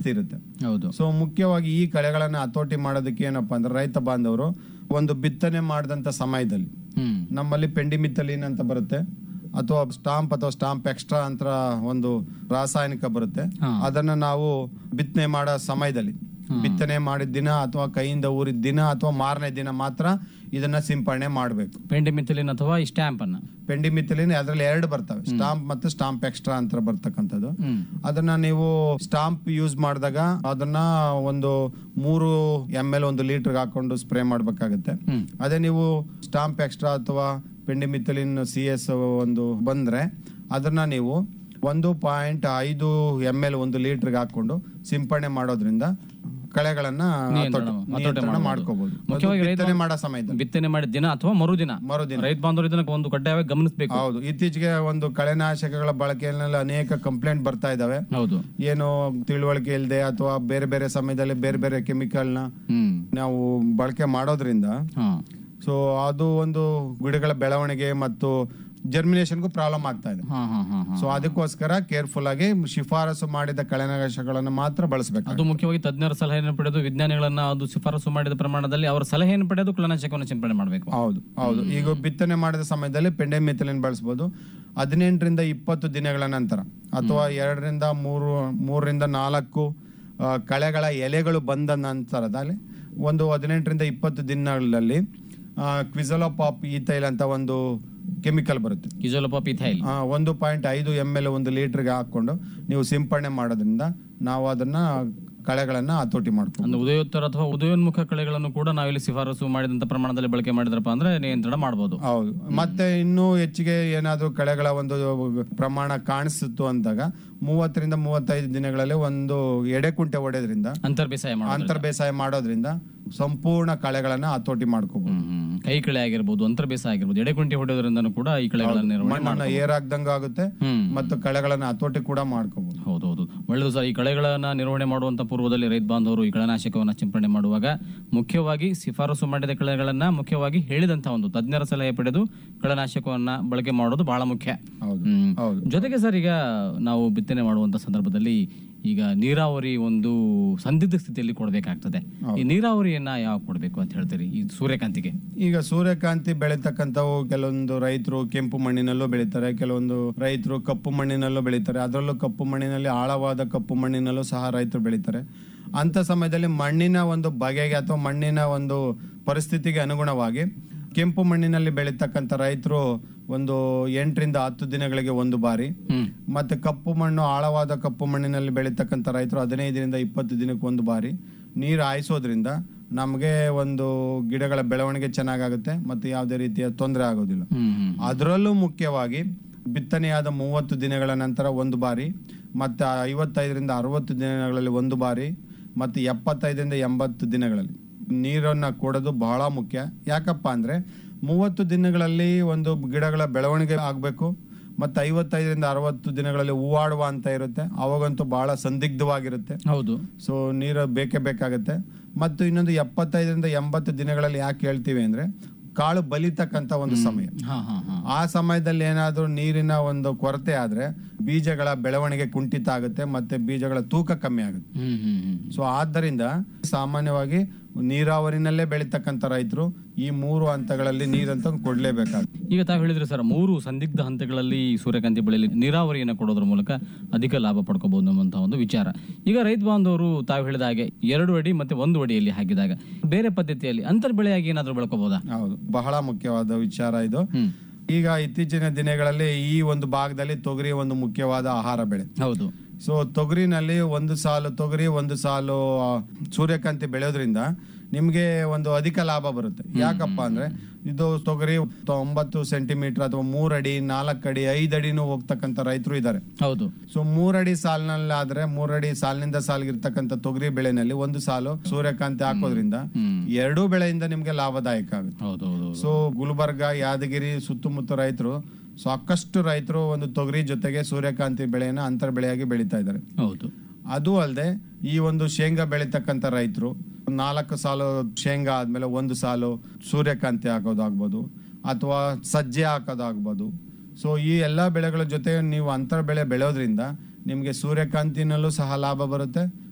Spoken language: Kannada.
ಜಾಸ್ತಿ ಇರುತ್ತೆ ಹೌದು ಸೊ ಮುಖ್ಯವಾಗಿ ಈ ಕಳೆಗಳನ್ನ ಹತೋಟಿ ಮಾಡೋದಕ್ಕೆ ಏನಪ್ಪಾ ಅಂದ್ರೆ ರೈತ ಬಾಂಧವರು ಒಂದು ಬಿತ್ತನೆ ಮಾಡಿದಂತ ಸಮಯದಲ್ಲಿ ಹ್ಮ್ ನಮ್ಮಲ್ಲಿ ಪೆಂಡಿಮಿಥಲಿನ್ ಅಂತ ಬರುತ್ತೆ ಅಥವಾ ಸ್ಟಾಂಪ್ ಅಥವಾ ಸ್ಟಾಂಪ್ ಎಕ್ಸ್ಟ್ರಾ ಅಂತ ಒಂದು ರಾಸಾಯನಿಕ ಬರುತ್ತೆ ಹಾ. ಅದನ್ನ ನಾವು ಬಿತ್ತನೆ ಮಾಡೋ ಸಮಯದಲ್ಲಿ ಬಿತ್ತನೆ ಮಾಡಿದ ದಿನ ಅಥವಾ ಕೈಯಿಂದ ಊರಿದ ದಿನ ಅಥವಾ ಮಾರನೇ ದಿನ ಮಾತ್ರ ಇದನ್ನ ಸಿಂಪರಣೆ ಮಾಡಬೇಕು ಪೆಂಡಿಮಿಥಿಲಿನ್ ಅಥವಾ ಈ ಸ್ಟ್ಯಾಂಪ್ ಅನ್ನ ಪೆಂಡಿಮಿಥಲಿನ್ ಅದರಲ್ಲಿ ಎರಡು ಬರ್ತವೆ ಸ್ಟಾಂಪ್ ಮತ್ತು ಸ್ಟಾಂಪ್ ಎಕ್ಸ್ಟ್ರಾ ಅಂತ ಬರ್ತಕ್ಕಂಥದ್ದು ಹ್ಮ್ ಅದನ್ನ ನೀವು ಸ್ಟಾಂಪ್ ಯೂಸ್ ಮಾಡಿದಾಗ ಅದನ್ನ ಒಂದು ಮೂರು ಎಮ್ ಎಲ್ ಒಂದು ಲೀಟರ್ಗೆ ಹಾಕೊಂಡು ಸ್ಪ್ರೇ ಮಾಡಬೇಕಾಗುತ್ತೆ ಹ್ಮ್ ಅದೇ ನೀವು ಸ್ಟಾಂಪ್ ಎಕ್ಸ್ಟ್ರಾ ಅಥವಾ ಪೆಂಡಿಮಿಥಲಿನ್ ಸಿ ಎಸ್ ಒಂದು ಬಂದ್ರೆ ಅದನ್ನ ನೀವು ಒಂದು ಪಾಯಿಂಟ್ ಐದು ಎಮ್ ಎಲ್ ಒಂದು ಲೀಟರ್ಗೆ ಹಾಕೊಂಡು ಸಿಂಪರಣೆ ಮಾಡೋದ್ರಿಂದ ಕಳೆಗಳನ್ನ ನಿಯಂತ್ರಣ- ಹತೋಟಿ- ಹತೋಟಿ ನಿಯಂತ್ರಣ ಮಾಡ್ಬೋದು. ಮಾಡ್ಕೋಬಹುದು ಮುಖ್ಯವಾಗಿ ರೈತ ಬಿತ್ತನೆ ಮಾಡೋ ಸಮಯದಲ್ಲಿ ಬಿತ್ತನೆ ಮಾಡಿದ ದಿನ ಅಥವಾ ಮರುದಿನ ಮರುದಿನ ರೈತ ಬಾಂಧವರು ಇದನ್ನ ಒಂದು ಕಡ್ಡಾಯವಾಗಿ ಗಮನಿಸಬೇಕು ಹೌದು ಇತ್ತೀಚೆಗೆ ಒಂದು ಕಳೆನಾಶಕಗಳ ಬಳಕೆಯಲ್ಲಿ ಅನೇಕ ಕಂಪ್ಲೇಂಟ್ ಬರ್ತಾ ಇದಾವೆ ಹೌದು ಏನು ತಿಳುವಳಿಕೆ ಇಲ್ಲದೆ ಅಥವಾ ಬೇರೆ ಬೇರೆ ಸಮಯದಲ್ಲಿ ಬೇರೆ ಬೇರೆ ಕೆಮಿಕಲ್ನ ಹ್ಮ್ ನಾವು ಬಳಕೆ ಮಾಡೋದ್ರಿಂದ ಹಾ ಸೊ ಅದು ಒಂದು ಗಿಡಗಳ ಬೆಳವಣಿಗೆ ಮತ್ತು ಜರ್ಮಿನೇಷನ್ಗೂ ಪ್ರಾಬ್ಲಮ್ ಆಗ್ತಾ ಇದೆ ಹಾ ಹಾ ಹಾ ಹಾ ಸೊ ಅದಕ್ಕೋಸ್ಕರ ಕೇರ್ಫುಲ್ ಆಗಿ ಶಿಫಾರಸು ಮಾಡಿದ ಕಳೆನಾಶಕಗಳನ್ನು ಮಾತ್ರ ಬಳಸಬೇಕು ಅದು ಮುಖ್ಯವಾಗಿ ತಜ್ಞರ ಸಲಹೆಯನ್ನು ಪಡೆದು ವಿಜ್ಞಾನಿಗಳನ್ನ ಅದು ಶಿಫಾರಸು ಮಾಡಿದ ಪ್ರಮಾಣದಲ್ಲಿ ಅವರ ಸಲಹೆಯನ್ನು ಪಡೆದು ಕೀಟನಾಶಕವನ್ನು ಸಿಂಪಡಣೆ ಮಾಡಬೇಕು ಹೌದು ಹೌದು ಈಗ ಬಿತ್ತನೆ ಮಾಡಿದ ಸಮಯದಲ್ಲಿ ಪೆಂಡೆಮಿಥಲಿನ್ ಬಳಸಬಹುದು ಹದಿನೆಂಟರಿಂದ ಇಪ್ಪತ್ತು ದಿನಗಳ ನಂತರ ಅಥವಾ ಎರಡರಿಂದ ಮೂರು ಮೂರರಿಂದ ನಾಲ್ಕು ಆ, ಕಳೆಗಳ ಎಲೆಗಳು ಬಂದ ನಂತರದಲ್ಲಿ ಒಂದು ಹದಿನೆಂಟರಿಂದ ಇಪ್ಪತ್ತು ದಿನಗಳಲ್ಲಿ ಕ್ವಿಸಲೋಪಾಪ್ ಈಥೈಲ್ ಅಂತ ಒಂದು ಕೆಮಿಕಲ್ ಬರುತ್ತೆ ಕಿಜೋಲಪಾಪ್ ಇಥೈಲ್ ಆ, ಒಂದು ಪಾಯಿಂಟ್ ಐದು ಎಮ್ ಎಲ್ ಒಂದು ಲೀಟರ್ಗೆ ಹಾಕೊಂಡು ನೀವು ಸಿಂಪರಣೆ ಮಾಡೋದ್ರಿಂದ ನಾವು ಅದನ್ನ ಕಳೆಗಳನ್ನ ಹತೋಟಿ ಮಾಡ್ಕೊಂಡು ಅಂದ್ರೆ ಉದಯೋತ್ತರ ಅಥವಾ ಉದಯೋನ್ಮುಖ ಕಳೆಗಳನ್ನು ಕೂಡ ನಾವಿಲ್ಲಿ ಶಿಫಾರಸು ಮಾಡಿದಂತ ಪ್ರಮಾಣದಲ್ಲಿ ಬಳಕೆ ಮಾಡಿದ್ರಪ್ಪ ಅಂದ್ರೆ ನಿಯಂತ್ರಣ ಮಾಡಬಹುದು ಹೌದು ಮತ್ತೆ ಇನ್ನೂ ಹೆಚ್ಚಿಗೆ ಏನಾದ್ರೂ ಕಳೆಗಳ ಒಂದು ಪ್ರಮಾಣ ಕಾಣಿಸುತ್ತು ಅಂದಾಗ ಮೂವತ್ತರಿಂದ ಮೂವತ್ತೈದು ದಿನಗಳಲ್ಲಿ ಒಂದು ಎಡೆಕುಂಟೆ ಹೊಡೆದ್ರಿಂದ ಅಂತರ್ ಬೇಸಾಯ ಮಾಡೋದು ಅಂತರ್ ಬೇಸಾಯ ಮಾಡೋದ್ರಿಂದ ಸಂಪೂರ್ಣ ಕಳೆಗಳನ್ನ ಹತೋಟಿ ಮಾಡ್ಕೋಬಹುದು ಹ್ಮ್. ಕೈ ಕಳೆ ಆಗಿರ್ಬೋದು ಅಂತರ್ ಬೇಸಾಯ ಆಗಿರ್ಬೋದು ಎಡೆಕುಂಟಿ ಹೊಡೆಯೋದ್ರಿಂದನೂ ಕೂಡ ಈ ಕಳೆಗಳನ್ನು ನಿರ್ವಹಣೆ ಮಣ್ಣನ್ನ ಏರಾಗ್ದಂಗ ಆಗುತ್ತೆ ಹ್ಮ್ ಮತ್ತು ಕಳೆಗಳನ್ನ ಹತೋಟಿ ಕೂಡ ಮಾಡ್ಕೋಬಹುದು ಹೌದೌದು ಒಳ್ಳೆಯದು ಸರ್ ಈ ಕಳೆಗಳನ್ನ ನಿರ್ವಹಣೆ ಮಾಡುವಂತ ಪೂರ್ವದಲ್ಲಿ ರೈತ ಬಾಂಧವರು ಈ ಕಳೆನಾಶಕವನ್ನ ಸಿಂಪಡಣೆ ಮಾಡುವಾಗ ಮುಖ್ಯವಾಗಿ ಶಿಫಾರಸು ಮಾಡಿದ ಕಳೆಗಳನ್ನ ಮುಖ್ಯವಾಗಿ ಹೇಳಿದಂತ ಒಂದು ತಜ್ಞರ ಸಲಹೆ ಪಡೆದು ಕಳೆನಾಶಕವನ್ನ ಬಳಕೆ ಮಾಡೋದು ಬಹಳ ಮುಖ್ಯ ಹೌದು ಹ್ಮ್. ಹೌದು ಜೊತೆಗೆ ಸರ್ ಈಗ ನಾವು ಬಿತ್ತನೆ ಮಾಡುವಂತ ಸಂದರ್ಭದಲ್ಲಿ ಈಗ ನೀರಾವರಿ ಒಂದು ಸಂದಿಗ್ಧ ಸ್ಥಿತಿಯಲ್ಲಿ ಕೊಡಬೇಕಾಗ್ತದೆ ಈ ನೀರಾವರಿಯನ್ನ ಯಾವಾಗ ಕೊಡಬೇಕು ಅಂತ ಹೇಳ್ತೀರಿ ಈ ಸೂರ್ಯಕಾಂತಿಗೆ ಈಗ ಸೂರ್ಯಕಾಂತಿ ಬೆಳೀತಕ್ಕಂಥವು ಕೆಲವೊಂದು ರೈತರು ಕೆಂಪು ಮಣ್ಣಿನಲ್ಲೂ ಬೆಳೀತಾರೆ ಕೆಲವೊಂದು ರೈತರು ಕಪ್ಪು ಮಣ್ಣಿನಲ್ಲೂ ಬೆಳೀತಾರೆ ಅದರಲ್ಲೂ ಕಪ್ಪು ಮಣ್ಣಿನಲ್ಲಿ ಆಳವಾದ ಕಪ್ಪು ಮಣ್ಣಿನಲ್ಲೂ ಸಹ ರೈತರು ಬೆಳೀತಾರೆ ಅಂತ ಸಮಯದಲ್ಲಿ ಮಣ್ಣಿನ ಒಂದು ಬಗೆಗೆ ಅಥವಾ ಮಣ್ಣಿನ ಒಂದು ಪರಿಸ್ಥಿತಿಗೆ ಅನುಗುಣವಾಗಿ ಕೆಂಪು ಮಣ್ಣಿನಲ್ಲಿ ಬೆಳೀತಕ್ಕಂಥ ರೈತರು ಒಂದು ಎಂಟರಿಂದ ಹತ್ತು ದಿನಗಳಿಗೆ ಒಂದು ಬಾರಿ ಹ್ಮ್ ಮತ್ತೆ ಕಪ್ಪು ಮಣ್ಣು ಆಳವಾದ ಕಪ್ಪು ಮಣ್ಣಿನಲ್ಲಿ ಬೆಳೀತಕ್ಕಂಥ ರೈತರು ಹದಿನೈದರಿಂದ ಇಪ್ಪತ್ತು ದಿನಕ್ಕೆ ಒಂದು ಬಾರಿ ನೀರು ಹಾಯಿಸೋದ್ರಿಂದ ನಮಗೆ ಒಂದು ಗಿಡಗಳ ಬೆಳವಣಿಗೆ ಚೆನ್ನಾಗಾಗುತ್ತೆ ಮತ್ತು ಯಾವುದೇ ರೀತಿಯ ತೊಂದರೆ ಆಗೋದಿಲ್ಲ ಹ್ಮ್ ಹ್ಮ್ ಅದರಲ್ಲೂ ಮುಖ್ಯವಾಗಿ ಬಿತ್ತನೆಯಾದ ಮೂವತ್ತು ದಿನಗಳ ನಂತರ ಒಂದು ಬಾರಿ ಮತ್ತು ಐವತ್ತೈದರಿಂದ ಅರವತ್ತು ದಿನಗಳಲ್ಲಿ ಒಂದು ಬಾರಿ ಮತ್ತು ಎಪ್ಪತ್ತೈದರಿಂದ ಎಂಬತ್ತು ದಿನಗಳಲ್ಲಿ ನೀರನ್ನು ಕೊಡೋದು ಬಹಳ ಮುಖ್ಯ ಯಾಕಪ್ಪ ಅಂದರೆ ಮೂವತ್ತು ದಿನಗಳಲ್ಲಿ ಒಂದು ಗಿಡಗಳ ಬೆಳವಣಿಗೆ ಆಗಬೇಕು ಮತ್ತು ಐವತ್ತೈದರಿಂದ ಅರವತ್ತು ದಿನಗಳಲ್ಲಿ ಹೂವಾಡುವ ಅಂತ ಇರುತ್ತೆ ಅವಾಗಂತೂ ಬಹಳ ಸಂದಿಗ್ಧವಾಗಿರುತ್ತೆ ಹೌದು ಸೊ ನೀರು ಬೇಕೇ ಬೇಕಾಗುತ್ತೆ ಮತ್ತು ಇನ್ನೊಂದು ಎಪ್ಪತ್ತೈದರಿಂದ ಎಂಬತ್ತು ದಿನಗಳಲ್ಲಿ ಯಾಕೆ ಹೇಳ್ತೀವಿ ಅಂದರೆ ಕಾಳು ಬಲಿತಕ್ಕಂಥ ಒಂದು ಸಮಯ ಹಾ ಹಾ ಹಾ ಆ ಸಮಯದಲ್ಲಿ ಏನಾದರೂ ನೀರಿನ ಒಂದು ಕೊರತೆ ಆದ್ರೆ ಬೀಜಗಳ ಬೆಳವಣಿಗೆ ಕುಂಠಿತ ಆಗುತ್ತೆ ಮತ್ತೆ ಬೀಜಗಳ ತೂಕ ಕಮ್ಮಿ ಆಗುತ್ತೆ ಹ್ಮ್ ಹ್ಮ್ ಹ್ಮ್ ಸೊ ಆದ್ದರಿಂದ ಸಾಮಾನ್ಯವಾಗಿ ನೀರಾವರಿನಲ್ಲೇ ಬೆಳೀತಕ್ಕಂಥ ರೈತರು ಈ ಮೂರು ಹಂತಗಳಲ್ಲಿ ನೀರಂತ ಕೊಡ್ಲೇಬೇಕಾಗುತ್ತೆ ಈಗ ತಾವು ಹೇಳಿದ್ರಿ ಸರ್ ಮೂರು ಸಂದಿಗ್ಧ ಹಂತಗಳಲ್ಲಿ ಈ ಸೂರ್ಯಕಾಂತಿ ಬೆಳೆಯಲ್ಲಿ ನೀರಾವರಿಯನ್ನು ಕೊಡೋದ್ರ ಮೂಲಕ ಅಧಿಕ ಲಾಭ ಪಡ್ಕೋಬಹುದು ಅನ್ನುವಂತಹ ಒಂದು ವಿಚಾರ ಈಗ ರೈತ ಬಾಂಧವರು ತಾವು ಹೇಳಿದ ಹಾಗೆ ಎರಡು ಅಡಿ ಮತ್ತೆ ಒಂದು ಅಡಿಯಲ್ಲಿ ಹಾಕಿದಾಗ ಬೇರೆ ಪದ್ಧತಿಯಲ್ಲಿ ಅಂತರ್ ಬೆಳೆಯಾಗಿ ಏನಾದರೂ ಬೆಳ್ಕೋಬಹುದಾ ಹೌದು ಬಹಳ ಮುಖ್ಯವಾದ ವಿಚಾರ ಇದು ಹ್ಮ್ ಈಗ ಇತ್ತೀಚಿನ ದಿನಗಳಲ್ಲಿ ಈ ಒಂದು ಭಾಗದಲ್ಲಿ ತೊಗರಿ ಒಂದು ಮುಖ್ಯವಾದ ಆಹಾರ ಬೆಳೆ ಹೌದು ಸೊ ತೊಗರಿನಲ್ಲಿ ಒಂದು ಸಾಲು ತೊಗರಿ ಒಂದು ಸಾಲು ಆ, ಸೂರ್ಯಕಾಂತಿ ಬೆಳೆಯೋದ್ರಿಂದ ನಿಮಗೆ ಒಂದು ಅಧಿಕ ಲಾಭ ಬರುತ್ತೆ ಯಾಕಪ್ಪ ಅಂದ್ರೆ ಇದು ತೊಗರಿ ಒಂಬತ್ತು ಸೆಂಟಿಮೀಟರ್ ಅಥವಾ ಮೂರಡಿ ನಾಲ್ಕಡಿ ಐದು ಅಡಿನೂ ಹೋಗ್ತಕ್ಕಂಥ ರೈತರು ಇದ್ದಾರೆ ಹೌದು ಸೊ ಮೂರಡಿ ಸಾಲಿನಲ್ಲಿ ಆದ್ರೆ ಮೂರಡಿ ಸಾಲಿನಿಂದ ಸಾಲಿಗಿರ್ತಕ್ಕಂಥ ತೊಗರಿ ಬೆಳೆನಲ್ಲಿ ಒಂದು ಸಾಲು ಸೂರ್ಯಕಾಂತಿ ಹಾಕೋದ್ರಿಂದ ಹ್ಮ್ ಎರಡೂ ಬೆಳೆಯಿಂದ ನಿಮ್ಗೆ ಲಾಭದಾಯಕ ಆಗುತ್ತೆ ಹೌದು ಹೌದು ಸೊ ಗುಲ್ಬರ್ಗ ಯಾದಗಿರಿ ಸುತ್ತಮುತ್ತ ರೈತರು ಸಾಕಷ್ಟು ರೈತರು ಒಂದು ತೊಗರಿ ಜೊತೆಗೆ ಸೂರ್ಯಕಾಂತಿ ಬೆಳೆಯನ್ನ ಅಂತರ ಬೆಳೆಯಾಗಿ ಬೆಳೀತಾ ಇದ್ದಾರೆ ಹೌದು ಅದು ಅಲ್ಲದೆ ಈ ಒಂದು ಶೇಂಗಾ ಬೆಳೀತಕ್ಕಂಥ ರೈತರು ನಾಲ್ಕು ಸಾಲು ಶೇಂಗಾ ಆದ್ಮೇಲೆ ಒಂದು ಸಾಲು ಸೂರ್ಯಕಾಂತಿ ಹಾಕೋದಾಗ್ಬೋದು ಅಥವಾ ಸಜ್ಜೆ ಹಾಕೋದಾಗ್ಬೋದು ಸೊ ಈ ಎಲ್ಲ ಬೆಳೆಗಳ ಜೊತೆ ನೀವು ಅಂತರ ಬೆಳೆ ಬೆಳೆಯೋದ್ರಿಂದ ನಿಮಗೆ ಸೂರ್ಯಕಾಂತಿನಲ್ಲೂ ಸಹ ಲಾಭ ಬರುತ್ತೆ